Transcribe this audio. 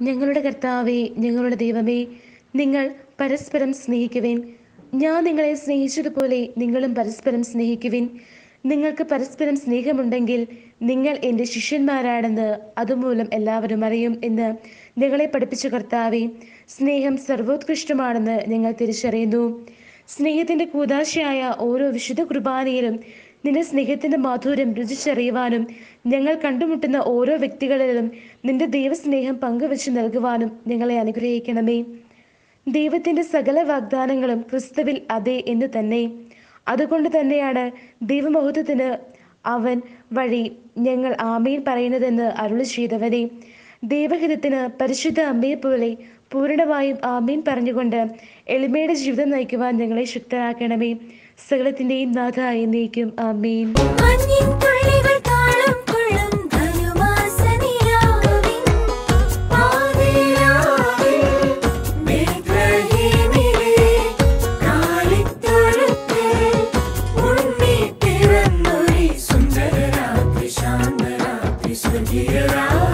ഞങ്ങളുടെ കർത്താവേ ഞങ്ങളുടെ ദൈവമേ നിങ്ങൾ പരസ്പരം സ്നേഹിക്കുവിൻ ഞാൻ നിങ്ങളെ സ്നേഹിച്ചതുപോലെ നിങ്ങളും പരസ്പരം സ്നേഹിക്കുവിൻ നിങ്ങൾക്ക് പരസ്പരം സ്നേഹമുണ്ടെങ്കിൽ നിങ്ങൾ എൻ്റെ ശിഷ്യന്മാരാണെന്ന് അതുമൂലം എല്ലാവരും അറിയും എന്ന് ഞങ്ങളെ പഠിപ്പിച്ച കർത്താവെ സ്നേഹം സർവോത്കൃഷ്ടമാണെന്ന് ഞങ്ങൾ തിരിച്ചറിയുന്നു സ്നേഹത്തിൻ്റെ കൂതാശയായ ഓരോ വിശുദ്ധ കുർബാനയിലും നിന്റെ സ്നേഹത്തിന്റെ മാധുര്യം രുചിച്ചറിയുവാനും ഞങ്ങൾ കണ്ടുമുട്ടുന്ന ഓരോ വ്യക്തികളിലും നിന്റെ ദൈവസ്നേഹം പങ്കുവെച്ച് നൽകുവാനും ഞങ്ങളെ അനുഗ്രഹിക്കണമേ ദൈവത്തിന്റെ സകല വാഗ്ദാനങ്ങളും ക്രിസ്തുവിൽ അതെ എന്ന് തന്നെ അതുകൊണ്ട് തന്നെയാണ് ദൈവമഹത്വത്തിന് അവൻ വഴി ഞങ്ങൾ ആമേൻ പറയുന്നതെന്ന് അരുളി ചെയ്തവനെ ദൈവഹിതത്തിന് പരിശുദ്ധ അമ്മയെ പോലെ പൂർണ്ണമായും ആമീൻ പറഞ്ഞുകൊണ്ട് എളിമയുടെ ജീവിതം നയിക്കുവാൻ ഞങ്ങളെ ശക്തരാക്കണമേ സകലത്തിന്റെയും നാഥ എന്നേക്കും ആമീൻ മഞ്ഞിൻ തുള്ളികൾ താളം കൊള്ളും ധനുമാസനിലാവിൻ പാതിരാവിൽ ബേത്ലഹേമിലെ കാലിത്തൊഴുത്തിൽ ഉണ്ണി പിറന്നൊരി സുന്ദരരാത്രി ശാന്തരാത്രി സ്വർഗീയരാത്രി